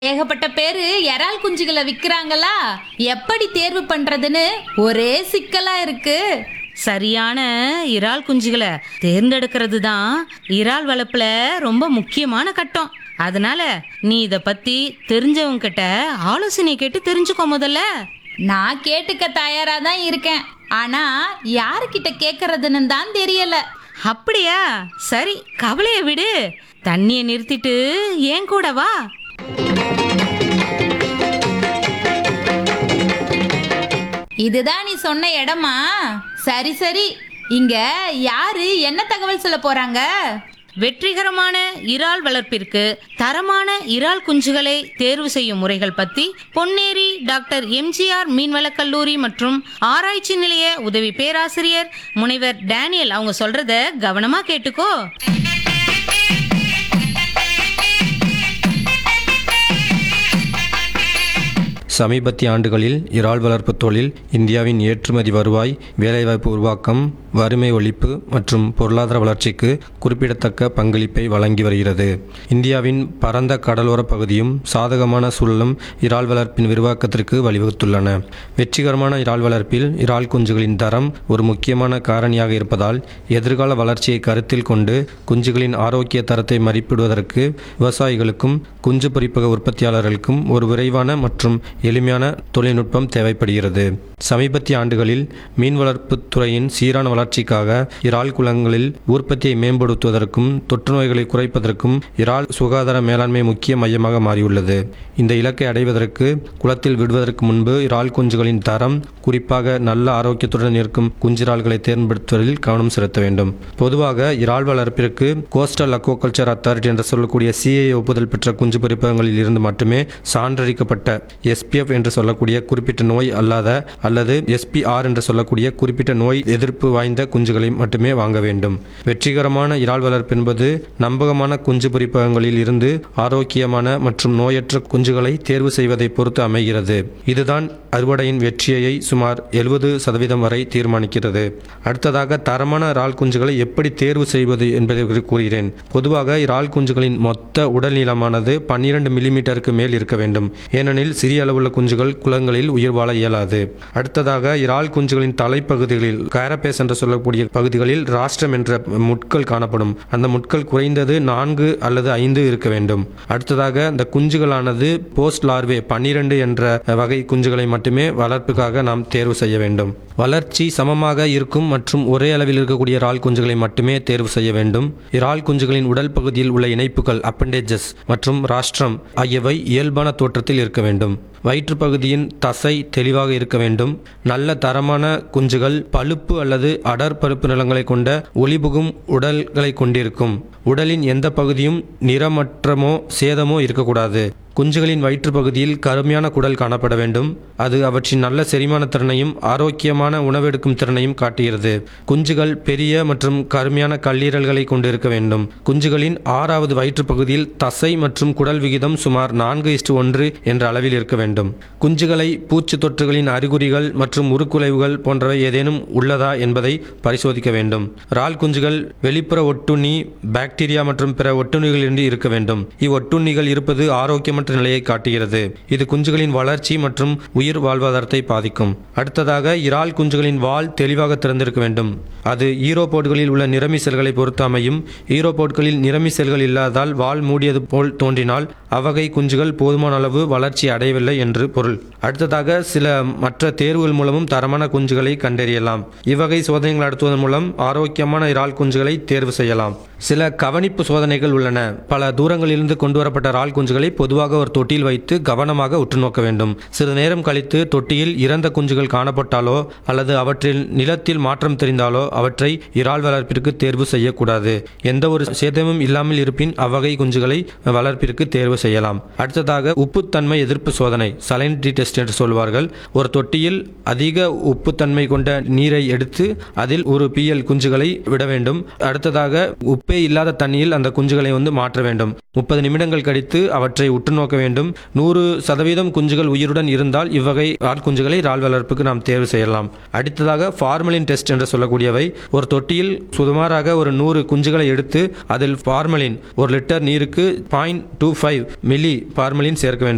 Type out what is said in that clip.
ஏகப்பட்ட பேரு இறால் குஞ்சுகளை விக்கிறாங்களா எப்படி தேர்வு பண்றதுன்னு ஒரே சிக்கலா இருக்கு சரியான இறால் குஞ்சுகளை தேர்ந்தெடுக்கிறது தான் இறால் வளர்ப்புல ரொம்ப முக்கியமான கட்டம் அதனால நீ இத பத்தி தெரிஞ்சவங்க கிட்ட ஆலோசனை கேட்டு தெரிஞ்சுக்கோ முதல்ல நான் கேட்டுக்க தயாரா தான் இருக்கேன் ஆனா யாருக்கிட்ட கேக்குறதுன்னு தான் தெரியல அப்படியா சரி கவலைய விடு தண்ணியை நிறுத்திட்டு ஏன் கூட வா இதுதான் நீ சொன்ன இடமா சரி சரி இங்க யாரு என்ன தகவல் சொல்ல போறாங்க வெற்றிகரமான இறால் வளர்ப்பிற்கு தரமான இறால் குஞ்சுகளை தேர்வு செய்யும் முறைகள் பத்தி பொன்னேரி டாக்டர் எம்ஜிஆர் மீன்வளக் கல்லூரி மற்றும் ஆராய்ச்சி நிலைய உதவி பேராசிரியர் முனைவர் டேனியல் அவங்க சொல்றத கவனமா கேட்டுக்கோ சமீபத்திய ஆண்டுகளில் இறால் வளர்ப்பு தொழில் இந்தியாவின் ஏற்றுமதி வருவாய் வேலைவாய்ப்பு உருவாக்கம் வறுமை ஒழிப்பு மற்றும் பொருளாதார வளர்ச்சிக்கு குறிப்பிடத்தக்க பங்களிப்பை வழங்கி வருகிறது இந்தியாவின் பரந்த கடலோர பகுதியும் சாதகமான சூழலும் இறால் வளர்ப்பின் விரிவாக்கத்திற்கு வழிவகுத்துள்ளன வெற்றிகரமான இறால் வளர்ப்பில் இறால் குஞ்சுகளின் தரம் ஒரு முக்கியமான காரணியாக இருப்பதால் எதிர்கால வளர்ச்சியை கருத்தில் கொண்டு குஞ்சுகளின் ஆரோக்கிய தரத்தை மதிப்பிடுவதற்கு விவசாயிகளுக்கும் குஞ்சு பொரிப்பக உற்பத்தியாளர்களுக்கும் ஒரு விரைவான மற்றும் எளிமையான தொழில்நுட்பம் தேவைப்படுகிறது சமீபத்திய ஆண்டுகளில் மீன் வளர்ப்புத் துறையின் சீரான வளர்ச்சிக்காக இறால் குளங்களில் உற்பத்தியை மேம்படுத்துவதற்கும் தொற்று நோய்களை குறைப்பதற்கும் இறால் சுகாதார மேலாண்மை முக்கிய மையமாக மாறியுள்ளது இந்த இலக்கை அடைவதற்கு குளத்தில் விடுவதற்கு முன்பு இறால் குஞ்சுகளின் தரம் குறிப்பாக நல்ல ஆரோக்கியத்துடன் இருக்கும் குஞ்சிறால்களை தேர்ந்தெடுப்பதில் கவனம் செலுத்த வேண்டும் பொதுவாக இறால் வளர்ப்பிற்கு கோஸ்டல் அக்வாகல்ச்சர் அத்தாரிட்டி என்று சொல்லக்கூடிய சிஏ ஒப்புதல் பெற்ற குஞ்சு பொரிப்பகங்களில் இருந்து மட்டுமே சான்றளிக்கப்பட்ட எஸ்பிஎஃப் என்று சொல்லக்கூடிய குறிப்பிட்ட நோய் அல்லாத அல்லது எஸ்பிஆர் என்று சொல்லக்கூடிய குறிப்பிட்ட நோய் எதிர்ப்பு வாய்ந்த குஞ்சுகளை மட்டுமே வாங்க வேண்டும் வெற்றிகரமான இறால் வளர்ப்பு என்பது நம்பகமான குஞ்சு பொரிப்பகங்களில் இருந்து ஆரோக்கியமான மற்றும் நோயற்ற குஞ்சுகளை தேர்வு செய்வதை பொறுத்து அமைகிறது இதுதான் அறுவடையின் வெற்றியை சுமார் எழுபது சதவீதம் வரை தீர்மானிக்கிறது அடுத்ததாக தரமான இறால் குஞ்சுகளை எப்படி தேர்வு செய்வது என்பதை குறித்து கூறுகிறேன் பொதுவாக இறால் குஞ்சுகளின் மொத்த உடல் நீளமானது பன்னிரண்டு மில்லிமீட்டருக்கு மேல் இருக்க வேண்டும் ஏனெனில் சிறிய அளவுள்ள குஞ்சுகள் குளங்களில் உயிர் வாழ இயலாது அடுத்ததாக இறால் குஞ்சுகளின் தலைப்பகுதிகளில் காரபேஸ் என்று சொல்லக்கூடிய பகுதிகளில் ராஷ்டிரம் என்ற முட்கள் காணப்படும் அந்த முட்கள் குறைந்தது நான்கு அல்லது ஐந்து இருக்க வேண்டும் அடுத்ததாக அந்த குஞ்சுகளானது போஸ்ட் லார்வே பன்னிரண்டு என்ற வகை குஞ்சுகளை மட்டுமே வளர்ப்புக்காக நாம் தேர்வு செய்ய வேண்டும் வளர்ச்சி சமமாக இருக்கும் மற்றும் ஒரே அளவில் இருக்கக்கூடிய இறால் குஞ்சுகளை மட்டுமே தேர்வு செய்ய வேண்டும் இறால் குஞ்சுகளின் உடல் பகுதியில் உள்ள இணைப்புகள் அப்பண்டேஜஸ் மற்றும் ராஷ்டிரம் ஆகியவை இயல்பான தோற்றத்தில் இருக்க வேண்டும் வயிற்று பகுதியின் தசை தெளிவாக இருக்க வேண்டும் நல்ல தரமான குஞ்சுகள் பழுப்பு அல்லது அடர் பருப்பு நிலங்களை கொண்ட ஒளிபுகும் உடல்களை கொண்டிருக்கும் உடலின் எந்த பகுதியும் நிறமற்றமோ சேதமோ இருக்கக்கூடாது குஞ்சுகளின் வயிற்று பகுதியில் கருமையான குடல் காணப்பட வேண்டும் அது அவற்றின் நல்ல செரிமான திறனையும் ஆரோக்கியமான உணவெடுக்கும் திறனையும் காட்டுகிறது குஞ்சுகள் பெரிய மற்றும் கருமையான கல்லீரல்களை கொண்டிருக்க வேண்டும் குஞ்சுகளின் ஆறாவது வயிற்று பகுதியில் தசை மற்றும் குடல் விகிதம் சுமார் நான்கு இஸ்டு ஒன்று என்ற அளவில் இருக்க வேண்டும் குஞ்சுகளை பூச்சி தொற்றுகளின் அறிகுறிகள் மற்றும் உருக்குலைவுகள் போன்றவை ஏதேனும் உள்ளதா என்பதை பரிசோதிக்க வேண்டும் இறால் குஞ்சுகள் வெளிப்புற ஒட்டுண்ணி பாக்டீரியா மற்றும் பிற ஒட்டுண்ணிகளிலிருந்து இருக்க வேண்டும் இவ்வொட்டுண்ணிகள் இருப்பது ஆரோக்கியமற்ற நிலையை காட்டுகிறது இது குஞ்சுகளின் வளர்ச்சி மற்றும் உயிர் வாழ்வாதாரத்தை பாதிக்கும் அடுத்ததாக இறால் குஞ்சுகளின் வால் தெளிவாக திறந்திருக்க வேண்டும் அது ஈரோபோட்களில் உள்ள நிறமி செல்களை பொறுத்து அமையும் ஈரோபோட்களில் நிறமி செல்கள் இல்லாதால் வால் மூடியது போல் தோன்றினால் அவ்வகை குஞ்சுகள் போதுமான அளவு வளர்ச்சி அடையவில்லை என்று பொருள் அடுத்ததாக சில மற்ற தேர்வுகள் மூலமும் தரமான குஞ்சுகளை கண்டறியலாம் இவ்வகை சோதனைகள் நடத்துவதன் மூலம் ஆரோக்கியமான இறால் குஞ்சுகளை தேர்வு செய்யலாம் சில கவனிப்பு சோதனைகள் உள்ளன பல தூரங்களிலிருந்து கொண்டு வரப்பட்ட இறால் குஞ்சுகளை பொதுவாக ஒரு தொட்டியில் வைத்து கவனமாக உற்று நோக்க வேண்டும் சிறிது நேரம் கழித்து தொட்டியில் இறந்த குஞ்சுகள் காணப்பட்டாலோ அல்லது அவற்றில் நிலத்தில் மாற்றம் தெரிந்தாலோ அவற்றை இறால் வளர்ப்பிற்கு தேர்வு செய்யக்கூடாது எந்த ஒரு சேதமும் இல்லாமல் இருப்பின் அவ்வகை குஞ்சுகளை வளர்ப்பிற்கு தேர்வு செய்யலாம் அடுத்ததாக உப்புத்தன்மை எதிர்ப்பு சோதனை சலைனிட்டி டெஸ்ட் என்று சொல்வார்கள் ஒரு தொட்டியில் அதிக உப்புத்தன்மை கொண்ட நீரை எடுத்து அதில் ஒரு பிஎல் குஞ்சுகளை விட வேண்டும் அடுத்ததாக உப்பே இல்லாத தண்ணியில் அந்த குஞ்சுகளை வந்து மாற்ற வேண்டும் முப்பது நிமிடங்கள் கழித்து அவற்றை உற்று நோக்க வேண்டும் நூறு சதவீதம் குஞ்சுகள் உயிருடன் இருந்தால் இவ்வகை ஆள் குஞ்சுகளை இறால் வளர்ப்புக்கு நாம் தேர்வு செய்யலாம் அடுத்ததாக ஃபார்மலின் டெஸ்ட் என்று சொல்லக்கூடியவை ஒரு தொட்டியில் சுமாராக ஒரு நூறு குஞ்சுகளை எடுத்து அதில் ஃபார்மலின் ஒரு லிட்டர் நீருக்கு point two five milli formalin சேர்க்க வேண்டும்